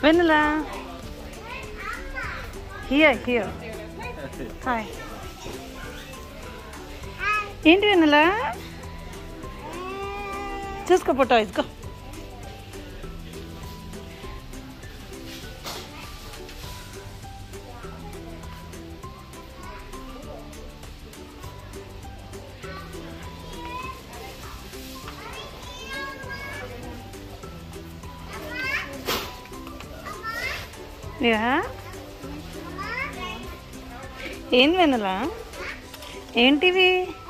Vanilla here here hi ఏంటి వెన్నెలా చూసుకో photo ఇసుకో yeah ఏం వెన్నెలా ఏంటివి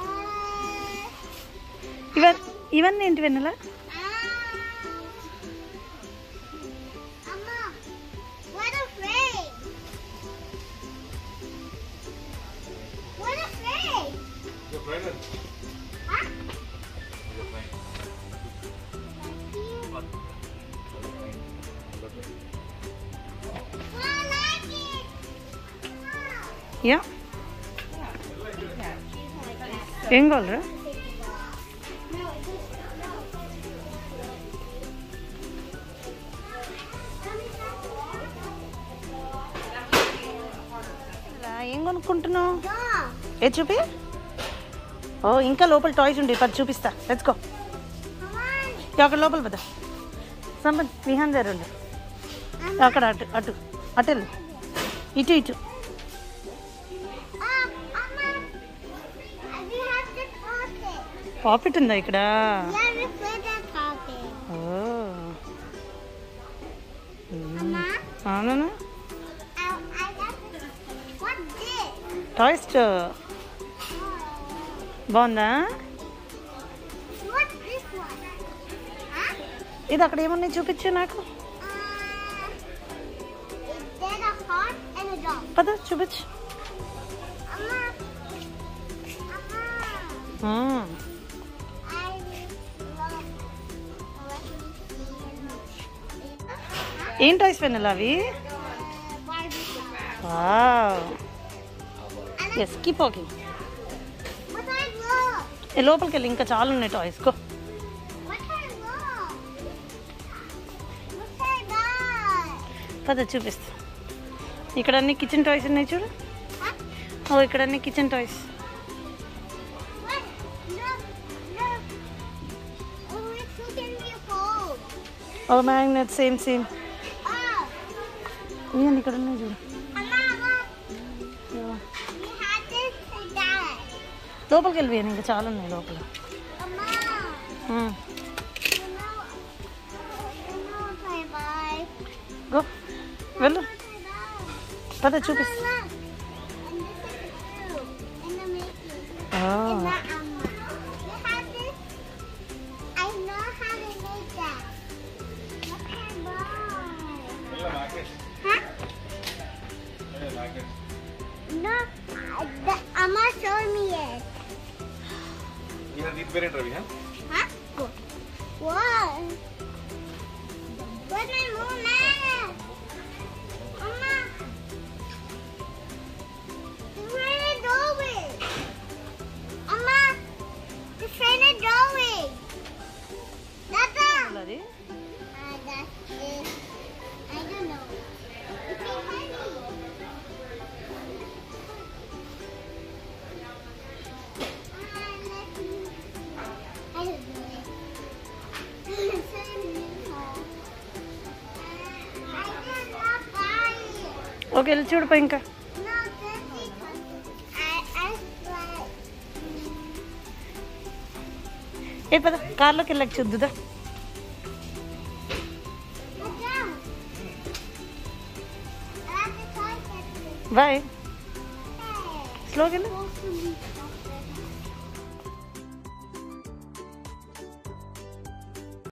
ఇవ ఇవన్నీ ఏంటి వెన్నెలా Amma, what a frame! What a frame! Huh? I like it. Yeah ఏం కావాలరా ఇలా ఏం కొనుక్కుంటున్నావు Dog. ఏ చూపి ఓ ఇంకా లోపల టాయ్స్ ఉండే పది చూపిస్తా లెట్స్ గో Come on. అక్కడ లోపల పద సంపత్ విహాన్ దగ్గర ఉండు అక్కడ అటు అటు అటు వెళ్ళు ఇటు ఇటు Oh, Amma. We have to talk it. పాపిట్ ఉందా ఇక్కడ We have to play that talking. ఓ Amma, అవునా I, I got this. What's this? Toy store బాగుందా What's this one? Huh? ఇది అక్కడ ఏమన్నాయి చూపించు నాకు Uh, is there a heart and a dog? పద చూపించు Amma. Amma. ఆ, I love ఏం టాయ్స్ వెన్నెల అవి Barbie doll. Wow And yes keep walking what I love. లోపలికి వెళ్ళి ఇంకా చాలా ఉన్నాయి టాయ్స్ కో What I love. What I love. పద చూపిస్తా ఇక్కడ అన్ని కిచెన్ టాయ్స్ ఉన్నాయి చూడు Huh? ఓ ఇక్కడ అన్ని kitchen toys What? Look, look. Oh, it's who can be a phone. ఓ మ్యాగ్నెట్ సేమ్ సేమ్ Oh, ఇవన్నీ ఇక్కడ ఉన్నాయి చూడు Mama, look. We had this and that. లోపలికి వెళ్ళి ఇంకా చాలా ఉన్నాయి లోపల Mama, um. you know, you know what I like. Go వెళ్ళు What I love. పద చూపిస్తా Mama, look. And this is you. And the making. ఆ, And that Amma. You have this. I know how to make that. What I love. Huh? No, uh, the, Amma showed me it. ఇది పేరేంటి Ravi Huh? What? Where's my moon at? Amma. Where are they going? Amma. The train is going. Dada. అది Uh, that is, I don't know. It's so funny. Uh, let me- I don't know it. It's so beautiful. I did not buy it. Okay వెళ్ళి చూడిపో ఇంకా No, this is I, I like. ఏ పద కార్లోకి వెళ్ళక చూద్దుదా Look down. I have to try that. Bye Hey. స్లోకి వెళ్ళు Supposed to be